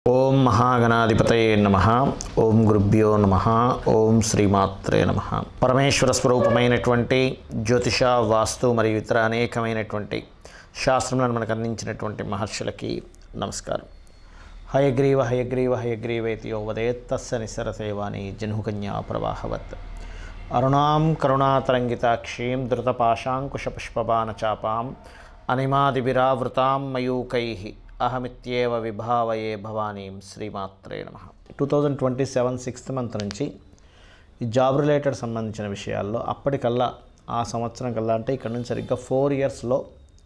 ఓం మహాగణాధిపతయే నమ ఓం గురుభ్యో నమ ఓం శ్రీమాత్రే నమ పరమేశ్వర స్వరూపమైనటువంటి జ్యోతిష వాస్తు మరియు ఇతర అనేకమైనటువంటి శాస్త్రములను మనకు అందించినటువంటి మహర్షులకి నమస్కారం హయగ్రీవ హయగ్రీవ హయగ్రీవేతి యో వదేత్తస్స నిసరసేవాని జన్హుకన్యా ప్రవాహవత్ అరుణాం కరుణాతరంగితాక్షీం ధృతపాశాంకుశపుష్పబాణచాపాం అనిమాదివిరావృతాం మయూకై అహమిత్యేవ విభావయే భవానీం శ్రీమాత్రే నమ two thousand twenty seven sixth month నుంచి ఈ జాబ్ రిలేటెడ్ సంబంధించిన విషయాల్లో అప్పటికల్లా ఆ సంవత్సరం కల్లా అంటే ఇక్కడ నుంచి సరిగ్గా ఫోర్ ఇయర్స్లో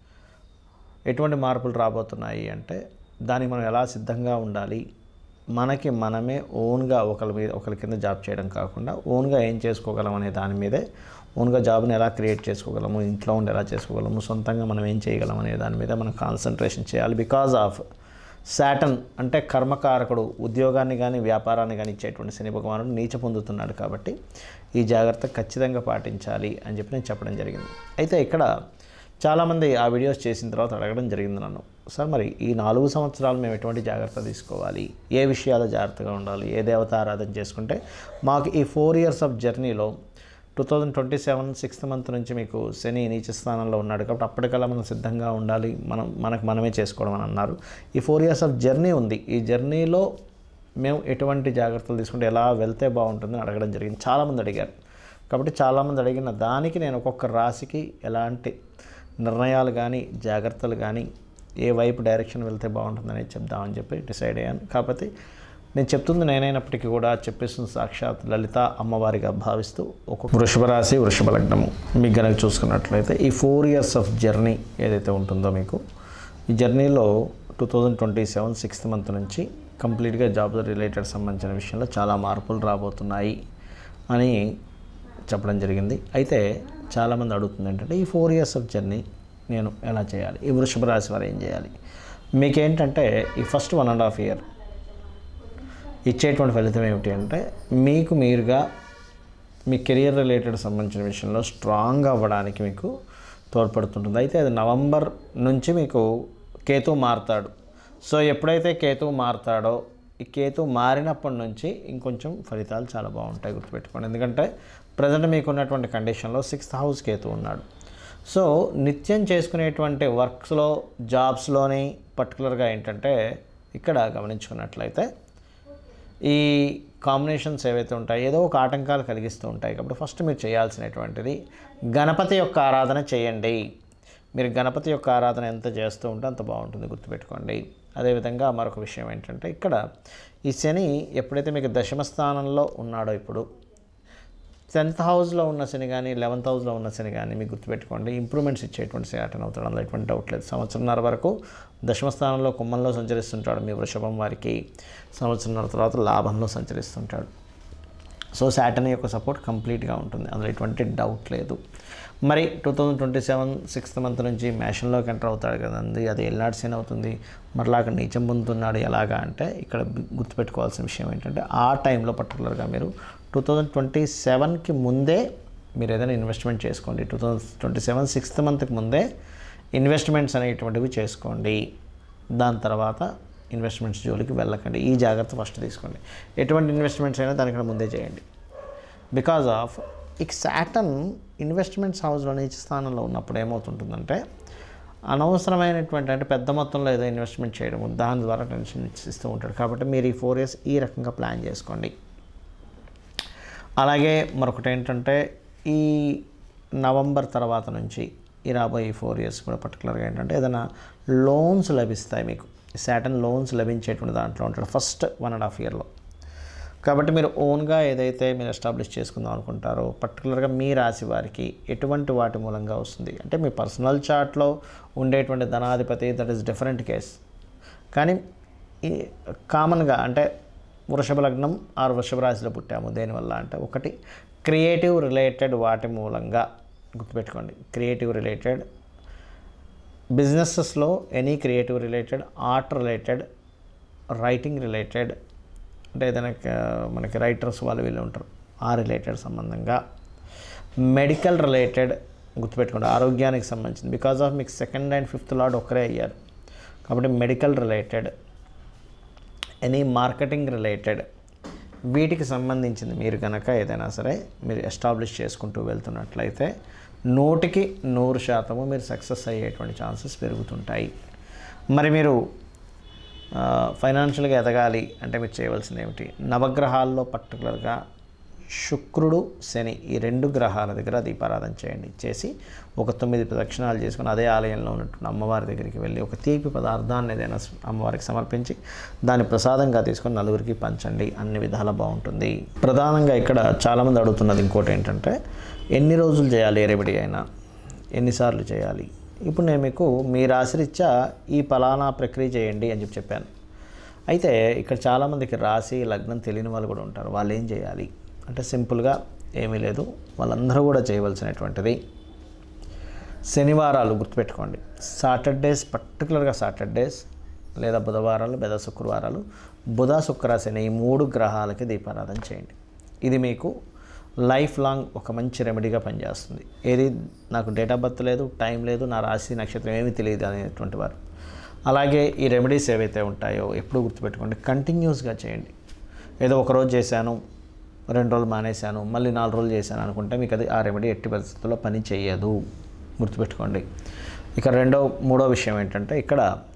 ఎటువంటి మార్పులు రాబోతున్నాయి అంటే దానికి మనం ఎలా సిద్ధంగా ఉండాలి మనకి మనమే ఓన్గా ఒకరి మీద ఒకరి కింద జాబ్ చేయడం కాకుండా ఓన్గా ఏం చేసుకోగలం అనే దాని మీదే ఓన్గా జాబ్ని ఎలా క్రియేట్ చేసుకోగలము ఇంట్లో ఉండి ఎలా చేసుకోగలము సొంతంగా మనం ఏం చేయగలం అనే దాని మీద మనం కాన్సన్ట్రేషన్ చేయాలి బికాజ్ ఆఫ్ శాటన్ అంటే కర్మకారకుడు ఉద్యోగాన్ని కానీ వ్యాపారాన్ని కానీ ఇచ్చేటువంటి శని భగవానుడు నీచ పొందుతున్నాడు కాబట్టి ఈ జాగ్రత్త ఖచ్చితంగా పాటించాలి అని చెప్పి నేను చెప్పడం జరిగింది అయితే ఇక్కడ చాలామంది ఆ వీడియోస్ చేసిన తర్వాత అడగడం జరిగింది నన్ను సార్ మరి ఈ నాలుగు సంవత్సరాలు మేము ఎటువంటి జాగ్రత్త తీసుకోవాలి ఏ విషయాలు జాగ్రత్తగా ఉండాలి ఏ దేవత ఆరాధన చేసుకుంటే మాకు ఈ ఫోర్ ఇయర్స్ ఆఫ్ జర్నీలో two thousand twenty seven sixth month నుంచి మీకు శని నీచ స్థానంలో ఉన్నాడు కాబట్టి అప్పటికల్లా మనం సిద్ధంగా ఉండాలి మనం మనకు మనమే చేసుకోవడం అని అన్నారు ఈ ఫోర్ ఇయర్స్ ఆఫ్ జర్నీ ఉంది ఈ జర్నీలో మేము ఎటువంటి జాగ్రత్తలు తీసుకుంటే ఎలా వెళ్తే బాగుంటుందని అడగడం జరిగింది చాలామంది అడిగారు కాబట్టి చాలామంది అడిగిన దానికి నేను ఒక్కొక్క రాశికి ఎలాంటి నిర్ణయాలు కానీ జాగ్రత్తలు కానీ ఏ వైపు డైరెక్షన్ వెళ్తే బాగుంటుందని చెప్దామని చెప్పి డిసైడ్ అయ్యాను కాకపోతే నేను చెప్తుంది నేనైనప్పటికీ కూడా చెప్పేస్తుంది సాక్షాత్ లలిత అమ్మవారిగా భావిస్తూ ఒక్కొక్క వృషభ రాశి వృషభ లగ్నము మీకు కనుక చూసుకున్నట్లయితే ఈ ఫోర్ ఇయర్స్ ఆఫ్ జర్నీ ఏదైతే ఉంటుందో మీకు ఈ జర్నీలో two thousand twenty seven sixth month నుంచి కంప్లీట్గా జాబ్ రిలేటెడ్ సంబంధించిన విషయంలో చాలా మార్పులు రాబోతున్నాయి అని చెప్పడం జరిగింది అయితే చాలామంది అడుగుతుంది ఏంటంటే ఈ ఫోర్ ఇయర్స్ ఆఫ్ జర్నీ నేను ఎలా చేయాలి ఈ వృషభ రాశి వారు ఏం చేయాలి మీకేంటంటే ఈ first one and half year ఇచ్చేటువంటి ఫలితం ఏమిటి అంటే మీకు మీరుగా మీ కెరియర్ రిలేటెడ్ సంబంధించిన విషయంలో స్ట్రాంగ్ అవ్వడానికి మీకు తోడ్పడుతుంటుంది అయితే అది నవంబర్ నుంచి మీకు కేతు మారుతాడు సో ఎప్పుడైతే కేతు మారుతాడో ఈ కేతు మారినప్పటి నుంచి ఇంకొంచెం ఫలితాలు చాలా బాగుంటాయి గుర్తుపెట్టుకోండి ఎందుకంటే ప్రజెంట్ మీకు ఉన్నటువంటి కండిషన్లో సిక్స్త్ హౌస్ కేతు ఉన్నాడు సో నిత్యం చేసుకునేటువంటి వర్క్స్లో జాబ్స్లోని పర్టికులర్గా ఏంటంటే ఇక్కడ గమనించుకున్నట్లయితే ఈ కాంబినేషన్స్ ఏవైతే ఉంటాయో ఏదో ఒక ఆటంకాలు కలిగిస్తూ ఉంటాయి కాబట్టి ఫస్ట్ మీరు చేయాల్సినటువంటిది గణపతి యొక్క ఆరాధన చేయండి మీరు గణపతి యొక్క ఆరాధన ఎంత చేస్తూ ఉంటే అంత బాగుంటుంది గుర్తుపెట్టుకోండి అదేవిధంగా మరొక విషయం ఏంటంటే ఇక్కడ ఈ శని ఎప్పుడైతే మీకు దశమ స్థానంలో ఉన్నాడో ఇప్పుడు టెన్త్ హౌస్లో ఉన్న శని కానీ లెవెన్త్ హౌస్లో ఉన్న శని కానీ మీకు గుర్తుపెట్టుకోండి ఇంప్రూవ్మెంట్స్ ఇచ్చేటువంటి శాటన్ అవుతాడు అందులో ఎటువంటి డౌట్ లేదు సంవత్సరంన్నర వరకు దశమ స్థానంలో కుంభంలో సంచరిస్తుంటాడు మీ వృషభం వారికి సంవత్సరంన్నర తర్వాత లాభంలో సంచరిస్తుంటాడు సో శాటన్ యొక్క సపోర్ట్ కంప్లీట్గా ఉంటుంది అందులో ఎటువంటి డౌట్ లేదు మరి two thousand twenty seven sixth month నుంచి మ్యాషన్లోకి ఎంటర్ అవుతాడు కదండి అది ఎల్నాడు సీన్ అవుతుంది మరలా అక్కడ నీచం పొందుతున్నాడు ఎలాగా అంటే ఇక్కడ గుర్తుపెట్టుకోవాల్సిన విషయం ఏంటంటే ఆ టైంలో పర్టికులర్గా మీరు టూ థౌజండ్ ట్వంటీ సెవెన్కి ముందే మీరు ఏదైనా ఇన్వెస్ట్మెంట్ చేసుకోండి two thousand twenty seven sixth మంత్కి ముందే ఇన్వెస్ట్మెంట్స్ అనేటువంటివి చేసుకోండి దాని తర్వాత ఇన్వెస్ట్మెంట్స్ జోలికి వెళ్ళకండి ఈ జాగ్రత్త ఫస్ట్ తీసుకోండి ఎటువంటి ఇన్వెస్ట్మెంట్స్ అయినా దానికన్నా ముందే చేయండి బికాజ్ ఆఫ్ ఇక శాటన్ ఇన్వెస్ట్మెంట్స్ హౌస్లో నీచ స్థానంలో ఉన్నప్పుడు ఏమవుతుంటుందంటే అనవసరమైనటువంటి అంటే పెద్ద మొత్తంలో ఏదో ఇన్వెస్ట్మెంట్ చేయడం దాని ద్వారా టెన్షన్ ఇస్తూ ఉంటాడు కాబట్టి మీరు ఈ ఫోర్ ఇయర్స్ ఈ రకంగా ప్లాన్ చేసుకోండి అలాగే మరొకటి ఏంటంటే ఈ నవంబర్ తర్వాత నుంచి ఈ రాబోయే ఫోర్ ఇయర్స్ కూడా పర్టికులర్గా ఏంటంటే ఏదైనా లోన్స్ లభిస్తాయి మీకు శాటన్ లోన్స్ లభించేటువంటి దాంట్లో ఉంటాడు ఫస్ట్ వన్ అండ్ హాఫ్ ఇయర్లో కాబట్టి మీరు ఓన్గా ఏదైతే మీరు ఎస్టాబ్లిష్ చేసుకుందాం అనుకుంటారో పర్టికులర్గా మీ రాశి వారికి ఎటువంటి వాటి మూలంగా వస్తుంది అంటే మీ పర్సనల్ చార్ట్లో ఉండేటువంటి ధనాధిపతి దట్ ఈస్ డిఫరెంట్ కేస్ కానీ ఈ కామన్గా అంటే వృషభ లగ్నం ఆరు వృషభ రాశిలో పుట్టాము దేనివల్ల అంటే ఒకటి క్రియేటివ్ రిలేటెడ్ వాటి మూలంగా గుర్తుపెట్టుకోండి క్రియేటివ్ రిలేటెడ్ బిజినెసెస్లో any creative related art related writing related అంటే ఏదైనా క- మనకి రైటర్స్ వాళ్ళు వీళ్ళు ఉంటారు ఆ రిలేటెడ్ సంబంధంగా మెడికల్ రిలేటెడ్ గుర్తుపెట్టుకోండి ఆరోగ్యానికి సంబంధించింది బికాజ్ ఆఫ్ మీకు సెకండ్ అండ్ ఫిఫ్త్ లార్డ్ ఒక్కరే అయ్యారు కాబట్టి medical related any marketing related వీటికి సంబంధించింది మీరు కనుక ఏదైనా సరే మీరు ఎస్టాబ్లిష్ చేసుకుంటూ వెళ్తున్నట్లయితే నూటికి నూరు శాతము మీరు సక్సెస్ అయ్యేటువంటి ఛాన్సెస్ పెరుగుతుంటాయి మరి మీరు ఫైనాన్షియల్గా ఎదగాలి అంటే మీరు చేయవలసింది ఏమిటి నవగ్రహాల్లో పర్టికులర్గా శుక్రుడు శని ఈ రెండు గ్రహాల దగ్గర దీపారాధన చేయండి చేసి ఒక తొమ్మిది ప్రదక్షిణాలు చేసుకుని అదే ఆలయంలో ఉన్నటువంటి అమ్మవారి దగ్గరికి వెళ్ళి ఒక తీపి పదార్థాన్ని ఏదైనా అమ్మవారికి సమర్పించి దాన్ని ప్రసాదంగా తీసుకొని నలుగురికి పంచండి అన్ని విధాలా బాగుంటుంది ప్రధానంగా ఇక్కడ చాలామంది అడుగుతున్నది ఇంకోటి ఏంటంటే ఎన్ని రోజులు చేయాలి ఏ రెమెడీ అయినా ఎన్నిసార్లు చేయాలి ఇప్పుడు నేను మీకు మీ రాశిరీత్యా ఈ ఫలానా ప్రక్రియ చేయండి అని చెప్పి చెప్పాను అయితే ఇక్కడ చాలామందికి రాశి లగ్నం తెలియని వాళ్ళు కూడా ఉంటారు వాళ్ళు ఏం చేయాలి అంటే సింపుల్గా ఏమీ లేదు వాళ్ళందరూ కూడా చేయవలసినటువంటిది శనివారాలు గుర్తుపెట్టుకోండి సాటర్డేస్ పర్టికులర్గా సాటర్డేస్ లేదా బుధవారాలు లేదా శుక్రవారాలు బుధ శుక్ర శని ఈ మూడు గ్రహాలకి దీపారాధన చేయండి ఇది మీకు లైఫ్ లాంగ్ ఒక మంచి రెమెడీగా పనిచేస్తుంది ఏది నాకు డేట్ ఆఫ్ బర్త్ లేదు టైం లేదు నా రాశి నక్షత్రం ఏమీ తెలియదు అనేటువంటి వారు అలాగే ఈ రెమెడీస్ ఏవైతే ఉంటాయో ఎప్పుడు గుర్తుపెట్టుకోండి కంటిన్యూస్గా చేయండి ఏదో ఒక రోజు చేశాను రెండు రోజులు మానేశాను మళ్ళీ నాలుగు రోజులు చేశాను అనుకుంటే మీకు అది ఆ రెమెడీ ఎట్టి పరిస్థితుల్లో పని చేయదు గుర్తుపెట్టుకోండి ఇక రెండో మూడో విషయం ఏంటంటే ఇక్కడ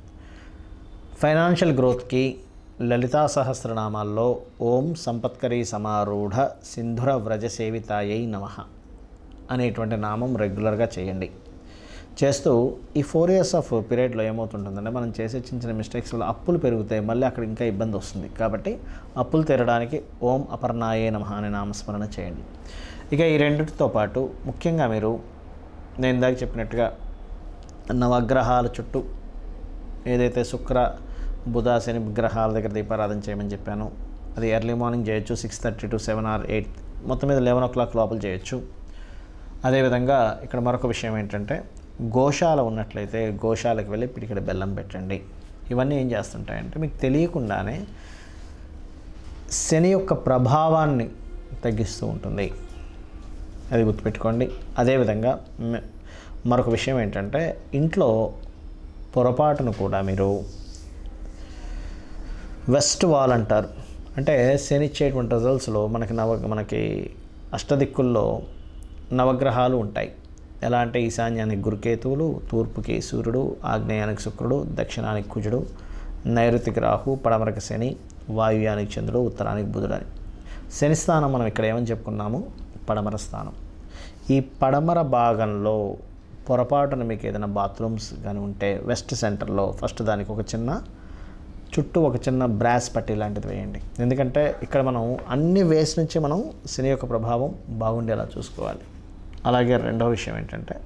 ఫైనాన్షియల్ గ్రోత్కి లలితా సహస్రనామాల్లో ఓం సంపత్కరీ సమారూఢ సింధుర వ్రజ సేవితాయై నమ అనేటువంటి నామం రెగ్యులర్గా చేయండి చేస్తూ ఈ ఫోర్ ఇయర్స్ ఆఫ్ పీరియడ్లో ఏమవుతుంటుందంటే మనం చేసే చిన్న చిన్న మిస్టేక్స్ వల్ల అప్పులు పెరుగుతాయి మళ్ళీ అక్కడ ఇంకా ఇబ్బంది వస్తుంది కాబట్టి అప్పులు తీరడానికి ఓం అపర్ణాయే నమ అనే నామస్మరణ చేయండి ఇక ఈ రెండిటితో పాటు ముఖ్యంగా మీరు నేను ఇందాక చెప్పినట్టుగా నవగ్రహాల చుట్టూ ఏదైతే శుక్ర బుధ శని గ్రహాల దగ్గర దీపారాధన చేయమని చెప్పాను అది ఎర్లీ మార్నింగ్ చేయొచ్చు six thirty to seven or eight మొత్తం మీద లెవెన్ ఓ క్లాక్ లోపల చేయొచ్చు అదేవిధంగా ఇక్కడ మరొక విషయం ఏంటంటే గోశాల ఉన్నట్లయితే గోశాలకు వెళ్ళి పిడికిడ బెల్లం పెట్టండి ఇవన్నీ ఏం చేస్తుంటాయంటే మీకు తెలియకుండానే శని యొక్క ప్రభావాన్ని తగ్గిస్తూ ఉంటుంది అది గుర్తుపెట్టుకోండి అదేవిధంగా మ- మరొక విషయం ఏంటంటే ఇంట్లో పొరపాటును కూడా మీరు వెస్ట్ వాల్ అంటారు అంటే శని ఇచ్చేటువంటి రిజల్ట్స్లో మనకి నవ మనకి అష్టదిక్కుల్లో నవగ్రహాలు ఉంటాయి ఎలా అంటే ఈశాన్యానికి గురుకేతువులు తూర్పుకి సూర్యుడు ఆగ్నేయానికి శుక్రుడు దక్షిణానికి కుజుడు నైరుతికి రాహు పడమరకి శని వాయువ్యానికి చంద్రుడు ఉత్తరానికి బుధుడు అని శని స్థానం మనం ఇక్కడ ఏమని చెప్పుకున్నాము పడమర స్థానం ఈ పడమర భాగంలో పొరపాటున మీకు ఏదైనా బాత్రూమ్స్ కానీ ఉంటే వెస్ట్ సెంటర్లో ఫస్ట్ దానికి ఒక చిన్న చుట్టూ ఒక చిన్న బ్రాస్ పట్టి లాంటిది వేయండి ఎందుకంటే ఇక్కడ మనం అన్ని వేస్ నుంచి మనం శని యొక్క ప్రభావం బాగుండేలా చూసుకోవాలి అలాగే రెండవ విషయం ఏంటంటే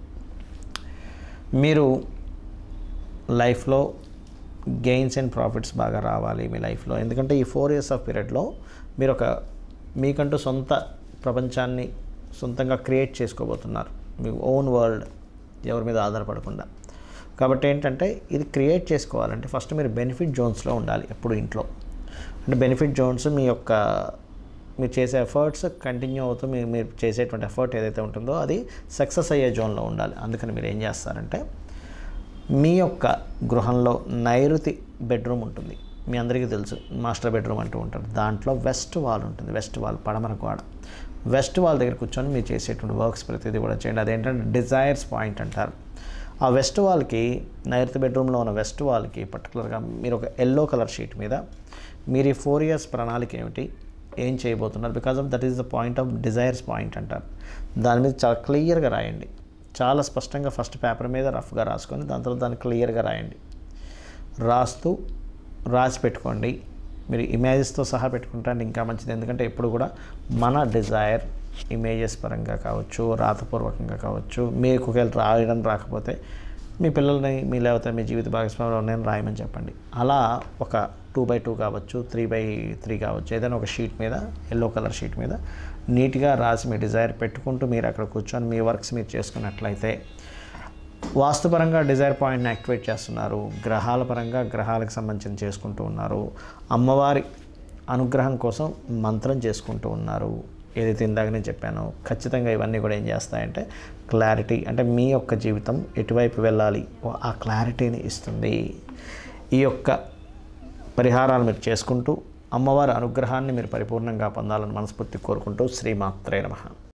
మీరు లైఫ్లో గెయిన్స్ అండ్ ప్రాఫిట్స్ బాగా రావాలి మీ లైఫ్లో ఎందుకంటే ఈ ఫోర్ ఇయర్స్ ఆఫ్ పీరియడ్లో మీరు ఒక మీకంటూ సొంత ప్రపంచాన్ని సొంతంగా క్రియేట్ చేసుకోబోతున్నారు మీ ఓన్ వరల్డ్ ఎవరి మీద ఆధారపడకుండా కాబట్టి ఏంటంటే ఇది క్రియేట్ చేసుకోవాలంటే ఫస్ట్ మీరు బెనిఫిట్ జోన్స్లో ఉండాలి ఎప్పుడు ఇంట్లో అంటే బెనిఫిట్ జోన్స్ మీ యొక్క మీరు చేసే ఎఫర్ట్స్ కంటిన్యూ అవుతూ మీరు మీరు చేసేటువంటి ఎఫర్ట్ ఏదైతే ఉంటుందో అది సక్సెస్ అయ్యే జోన్లో ఉండాలి అందుకని మీరు ఏం చేస్తారంటే మీ యొక్క గృహంలో నైరుతి బెడ్రూమ్ ఉంటుంది మీ అందరికీ తెలుసు మాస్టర్ బెడ్రూమ్ అంటూ ఉంటారు దాంట్లో వెస్ట్ వాల్ ఉంటుంది వెస్ట్ వాల్ పడమర గోడ వెస్ట్ వాల్ దగ్గర కూర్చొని మీరు చేసేటువంటి వర్క్స్ ప్రతిదీ కూడా చేయండి అదేంటంటే డిజైర్స్ పాయింట్ అంటారు ఆ వెస్ట్ వాల్కి నైరుతి బెడ్రూమ్లో ఉన్న వెస్ట్ వాల్కి పర్టికులర్గా మీరు ఒక ఎల్లో కలర్ షీట్ మీద మీరు ఈ ఫోర్ ఇయర్స్ ప్రణాళిక ఏమిటి ఏం చేయబోతున్నారు because of that is the point of desires point అంటారు దాని మీద చాలా క్లియర్గా రాయండి చాలా స్పష్టంగా ఫస్ట్ పేపర్ మీద రఫ్గా రాసుకొని దాని తర్వాత దాన్ని క్లియర్గా రాయండి రాస్తూ రాసి పెట్టుకోండి మీరు ఇమేజెస్తో సహా పెట్టుకుంటే ఇంకా మంచిది ఎందుకంటే ఎప్పుడు కూడా మన డిజైర్ ఇమేజెస్ పరంగా కావచ్చు రాతపూర్వకంగా కావచ్చు మీకు ఒకవేళ రాయడం రాకపోతే మీ పిల్లల్ని మీ లేకపోతే మీ జీవిత భాగస్వామిలో నేను రాయమని చెప్పండి అలా ఒక టూ బై టూ కావచ్చు త్రీ బై త్రీ కావచ్చు ఏదైనా ఒక షీట్ మీద ఎల్లో కలర్ షీట్ మీద నీట్గా రాసి మీ డిజైర్ పెట్టుకుంటూ మీరు అక్కడ కూర్చొని మీ వర్క్స్ మీరు చేసుకున్నట్లయితే వాస్తుపరంగా డిజైర్ పాయింట్ని యాక్టివేట్ చేస్తున్నారు గ్రహాల పరంగా గ్రహాలకు సంబంధించిన చేసుకుంటూ ఉన్నారు అమ్మవారి అనుగ్రహం కోసం మంత్రం చేసుకుంటూ ఉన్నారు ఏదైతే ఇందాక నేను చెప్పానో ఖచ్చితంగా ఇవన్నీ కూడా ఏం చేస్తాయంటే క్లారిటీ అంటే మీ యొక్క జీవితం ఎటువైపు వెళ్ళాలి ఆ క్లారిటీని ఇస్తుంది ఈ యొక్క పరిహారాలు మీరు చేసుకుంటూ అమ్మవారి అనుగ్రహాన్ని మీరు పరిపూర్ణంగా పొందాలని మనస్ఫూర్తి కోరుకుంటూ శ్రీమాత్రే నమః